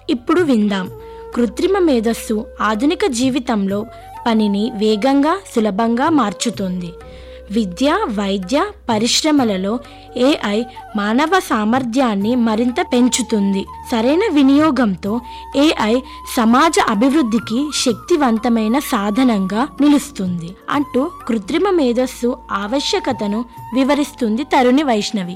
ఇప్పుడు విందాం కృత్రిమ మేధస్సు ఆధునిక జీవితంలో పనిని వేగంగా సులభంగా మార్చుతుంది విద్య వైద్య పరిశ్రమలలో ఏఐ మానవ సామర్థ్యాన్ని మరింత పెంచుతుంది సరైన వినియోగంతో ఏఐ సమాజ అభివృద్ధికి శక్తివంతమైన సాధనంగా నిలుస్తుంది అంటూ కృత్రిమ మేధస్సు ఆవశ్యకతను వివరిస్తుంది తరుణి వైష్ణవి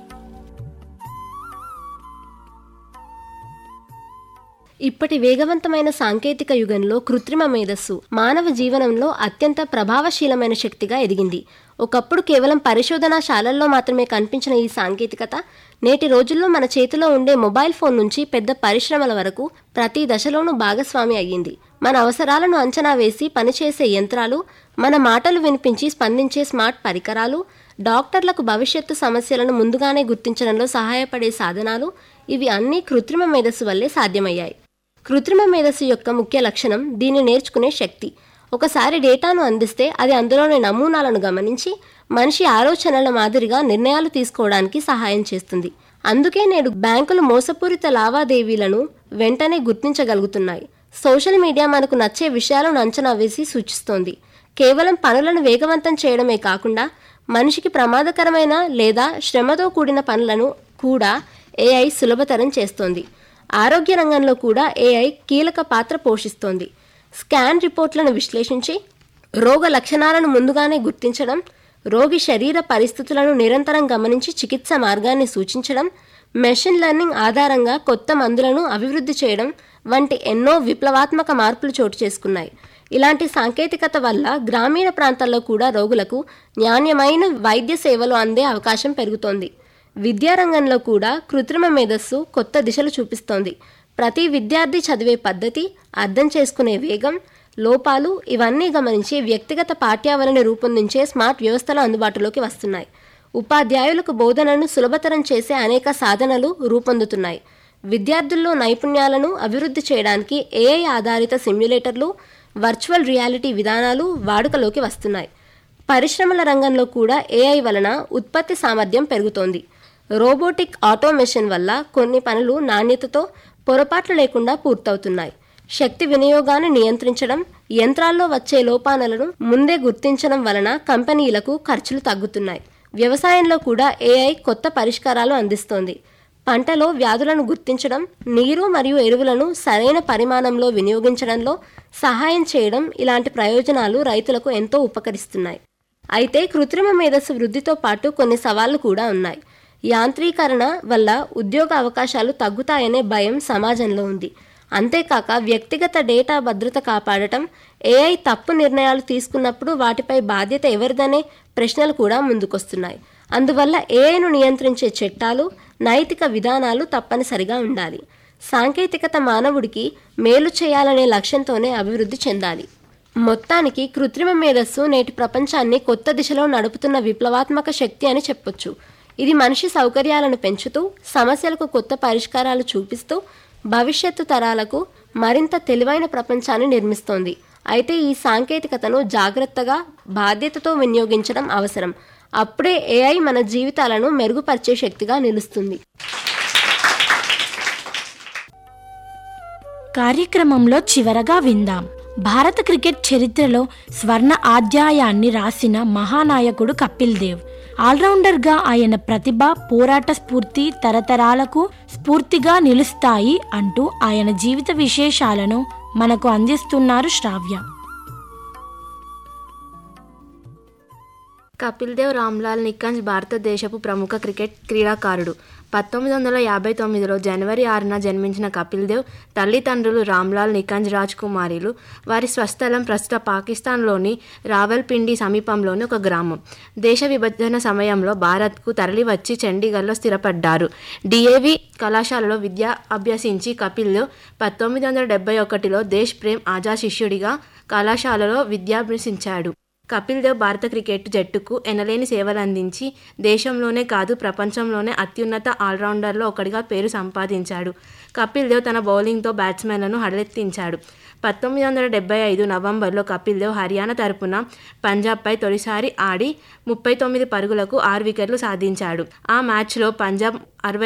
ఇప్పటి వేగవంతమైన సాంకేతిక యుగంలో కృత్రిమ మేధస్సు మానవ జీవనంలో అత్యంత ప్రభావశీలమైన శక్తిగా ఎదిగింది ఒకప్పుడు కేవలం పరిశోధనాశాలల్లో మాత్రమే కనిపించిన ఈ సాంకేతికత నేటి రోజుల్లో మన చేతిలో ఉండే మొబైల్ ఫోన్ నుంచి పెద్ద పరిశ్రమల వరకు ప్రతి దశలోనూ భాగస్వామి అయ్యింది మన అవసరాలను అంచనా వేసి పనిచేసే యంత్రాలు మన మాటలు వినిపించి స్పందించే స్మార్ట్ పరికరాలు డాక్టర్లకు భవిష్యత్తు సమస్యలను ముందుగానే గుర్తించడంలో సహాయపడే సాధనాలు ఇవి అన్నీ కృత్రిమ మేధస్సు వల్లే సాధ్యమయ్యాయి కృత్రిమ మేధస్సు యొక్క ముఖ్య లక్షణం దీన్ని నేర్చుకునే శక్తి ఒకసారి డేటాను అందిస్తే అది అందులోని నమూనాలను గమనించి మనిషి ఆలోచనల మాదిరిగా నిర్ణయాలు తీసుకోవడానికి సహాయం చేస్తుంది అందుకే నేడు బ్యాంకులు మోసపూరిత లావాదేవీలను వెంటనే గుర్తించగలుగుతున్నాయి సోషల్ మీడియా మనకు నచ్చే విషయాలను అంచనా వేసి సూచిస్తోంది కేవలం పనులను వేగవంతం చేయడమే కాకుండా మనిషికి ప్రమాదకరమైన లేదా శ్రమతో కూడిన పనులను కూడా ఏఐ సులభతరం చేస్తోంది ఆరోగ్య రంగంలో కూడా ఏఐ కీలక పాత్ర పోషిస్తోంది స్కాన్ రిపోర్ట్లను విశ్లేషించి రోగ లక్షణాలను ముందుగానే గుర్తించడం రోగి శరీర పరిస్థితులను నిరంతరం గమనించి చికిత్స మార్గాన్ని సూచించడం మెషిన్ లెర్నింగ్ ఆధారంగా కొత్త మందులను అభివృద్ధి చేయడం వంటి ఎన్నో విప్లవాత్మక మార్పులు చోటు చేసుకున్నాయి ఇలాంటి సాంకేతికత వల్ల గ్రామీణ ప్రాంతాల్లో కూడా రోగులకు నాణ్యమైన వైద్య సేవలు అందే అవకాశం పెరుగుతోంది విద్యారంగంలో కూడా కృత్రిమ మేధస్సు కొత్త దిశలు చూపిస్తోంది ప్రతి విద్యార్థి చదివే పద్ధతి అర్థం చేసుకునే వేగం లోపాలు ఇవన్నీ గమనించి వ్యక్తిగత పాఠ్యావళిని రూపొందించే స్మార్ట్ వ్యవస్థలు అందుబాటులోకి వస్తున్నాయి ఉపాధ్యాయులకు బోధనను సులభతరం చేసే అనేక సాధనలు రూపొందుతున్నాయి విద్యార్థుల్లో నైపుణ్యాలను అభివృద్ధి చేయడానికి ఏఐ ఆధారిత సిమ్యులేటర్లు వర్చువల్ రియాలిటీ విధానాలు వాడుకలోకి వస్తున్నాయి పరిశ్రమల రంగంలో కూడా ఏఐ వలన ఉత్పత్తి సామర్థ్యం పెరుగుతోంది రోబోటిక్ ఆటోమేషన్ వల్ల కొన్ని పనులు నాణ్యతతో పొరపాట్లు లేకుండా పూర్తవుతున్నాయి శక్తి వినియోగాన్ని నియంత్రించడం యంత్రాల్లో వచ్చే లోపాలను ముందే గుర్తించడం వలన కంపెనీలకు ఖర్చులు తగ్గుతున్నాయి వ్యవసాయంలో కూడా ఏఐ కొత్త పరిష్కారాలు అందిస్తోంది పంటలో వ్యాధులను గుర్తించడం నీరు మరియు ఎరువులను సరైన పరిమాణంలో వినియోగించడంలో సహాయం చేయడం ఇలాంటి ప్రయోజనాలు రైతులకు ఎంతో ఉపకరిస్తున్నాయి అయితే కృత్రిమ మేధస్సు వృద్ధితో పాటు కొన్ని సవాళ్లు కూడా ఉన్నాయి యాంత్రీకరణ వల్ల ఉద్యోగ అవకాశాలు తగ్గుతాయనే భయం సమాజంలో ఉంది అంతేకాక వ్యక్తిగత డేటా భద్రత కాపాడటం ఏఐ తప్పు నిర్ణయాలు తీసుకున్నప్పుడు వాటిపై బాధ్యత ఎవరిదనే ప్రశ్నలు కూడా ముందుకొస్తున్నాయి అందువల్ల ఏఐను నియంత్రించే చట్టాలు నైతిక విధానాలు తప్పనిసరిగా ఉండాలి సాంకేతికత మానవుడికి మేలు చేయాలనే లక్ష్యంతోనే అభివృద్ధి చెందాలి మొత్తానికి కృత్రిమ మేధస్సు నేటి ప్రపంచాన్ని కొత్త దిశలో నడుపుతున్న విప్లవాత్మక శక్తి అని చెప్పొచ్చు ఇది మనిషి సౌకర్యాలను పెంచుతూ సమస్యలకు కొత్త పరిష్కారాలు చూపిస్తూ భవిష్యత్తు తరాలకు మరింత తెలివైన ప్రపంచాన్ని నిర్మిస్తోంది అయితే ఈ సాంకేతికతను జాగ్రత్తగా బాధ్యతతో వినియోగించడం అవసరం అప్పుడే ఏఐ మన జీవితాలను మెరుగుపరిచే శక్తిగా నిలుస్తుంది కార్యక్రమంలో చివరగా విందాం భారత క్రికెట్ చరిత్రలో స్వర్ణ అధ్యాయాన్ని రాసిన మహానాయకుడు కపిల్ దేవ్ ఆల్రౌండర్గా ఆయన ప్రతిభ పోరాట స్ఫూర్తి తరతరాలకు స్ఫూర్తిగా నిలుస్తాయి అంటూ ఆయన జీవిత విశేషాలను మనకు అందిస్తున్నారు శ్రావ్య కపిల్ దేవ్ రామ్లాల్ నికంజ్ భారతదేశపు ప్రముఖ క్రికెట్ క్రీడాకారుడు పంతొమ్మిది వందల యాభై తొమ్మిదిలో జనవరి ఆరున జన్మించిన కపిల్ దేవ్ తల్లిదండ్రులు రామ్లాల్ నికంజ్ రాజ్ కుమారిలు వారి స్వస్థలం ప్రస్తుత పాకిస్తాన్లోని రావల్పిండి సమీపంలోని ఒక గ్రామం దేశ విభజన సమయంలో భారత్కు తరలివచ్చి చండీగఢ్లో స్థిరపడ్డారు డిఏవి కళాశాలలో విద్య అభ్యసించి కపిల్ దేవ్ పంతొమ్మిది వందల డెబ్బై ఒకటిలో దేశ్ ప్రేమ్ ఆజా శిష్యుడిగా కళాశాలలో విద్యాభ్యసించాడు కపిల్ దేవ్ భారత క్రికెట్ జట్టుకు ఎనలేని సేవలందించి దేశంలోనే కాదు ప్రపంచంలోనే అత్యున్నత ఆల్రౌండర్లో ఒకటిగా పేరు సంపాదించాడు కపిల్ దేవ్ తన బౌలింగ్తో బ్యాట్స్మెన్లను హడలెత్తించాడు పంతొమ్మిది వందల డెబ్బై ఐదు నవంబర్లో కపిల్ దేవ్ హర్యానా తరపున పంజాబ్పై తొలిసారి ఆడి ముప్పై తొమ్మిది పరుగులకు ఆరు వికెట్లు సాధించాడు ఆ మ్యాచ్లో పంజాబ్ అరవై